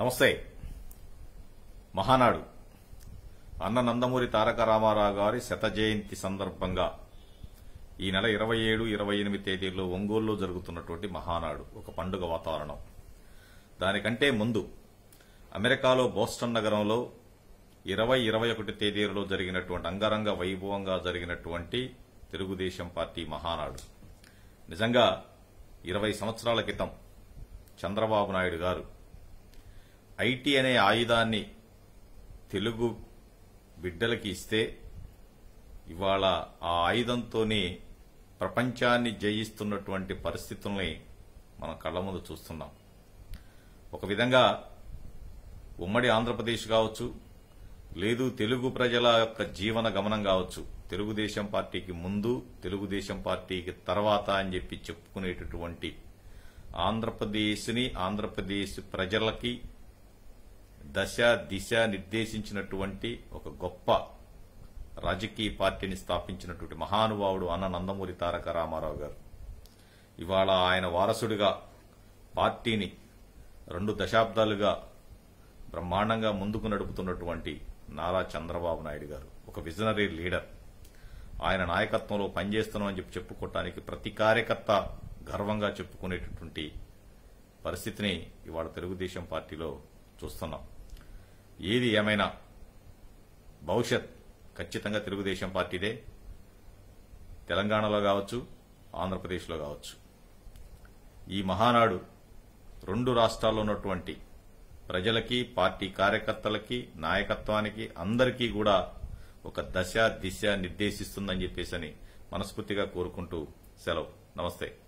నమస్తే మహానాడు అన్న నందమూరి తారక రామారావు గారి శత జయంతి సందర్భంగా ఈ నెల ఇరవై ఏడు ఇరవై ఎనిమిది తేదీల్లో ఒంగోలులో జరుగుతున్నటువంటి మహానాడు ఒక పండుగ వాతావరణం దానికంటే ముందు అమెరికాలో బోస్టన్ నగరంలో ఇరవై ఇరవై ఒకటి తేదీలలో జరిగినటువంటి అంగరంగ వైభవంగా జరిగినటువంటి తెలుగుదేశం పార్టీ మహానాడు నిజంగా ఇరవై సంవత్సరాల క్రితం చంద్రబాబు నాయుడు గారు ఐటీ అనే ఆయుధాన్ని తెలుగు బిడ్డలకి ఇస్తే ఇవాళ ఆ ఆయుధంతోనే ప్రపంచాన్ని జయిస్తున్నటువంటి పరిస్థితుల్ని మనం కళ్ల ముందు చూస్తున్నాం ఒక విధంగా ఉమ్మడి ఆంధ్రప్రదేశ్ కావచ్చు లేదు తెలుగు ప్రజల యొక్క జీవన గమనం కావచ్చు తెలుగుదేశం పార్టీకి ముందు తెలుగుదేశం పార్టీకి తర్వాత అని చెప్పి చెప్పుకునేటటువంటి ఆంధ్రప్రదేశ్ని ఆంధ్రప్రదేశ్ ప్రజలకి దశ దిశ నిర్దేశించినటువంటి ఒక గొప్ప రాజకీయ పార్టీని స్థాపించినటువంటి మహానుభావుడు అన్న నందమూరి తారక రామారావు గారు ఇవాళ ఆయన వారసుడిగా పార్టీని రెండు దశాబ్దాలుగా బ్రహ్మాండంగా ముందుకు నడుపుతున్నటువంటి నారా చంద్రబాబు నాయుడు గారు ఒక విజనరీ లీడర్ ఆయన నాయకత్వంలో పనిచేస్తున్నామని చెప్పి చెప్పుకోవటానికి ప్రతి కార్యకర్త గర్వంగా చెప్పుకునేటటువంటి పరిస్థితిని ఇవాళ తెలుగుదేశం పార్టీలో చూస్తున్నాం ఏది ఏమైనా భవిష్యత్ ఖచ్చితంగా తెలుగుదేశం పార్టీదే తెలంగాణలో కావచ్చు ఆంధ్రప్రదేశ్లో కావచ్చు ఈ మహానాడు రెండు రాష్ట్రాల్లో ఉన్నటువంటి ప్రజలకి పార్టీ కార్యకర్తలకి నాయకత్వానికి అందరికీ కూడా ఒక దశ దిశ నిర్దేశిస్తుందని చెప్పేసి మనస్ఫూర్తిగా కోరుకుంటూ సెలవు నమస్తే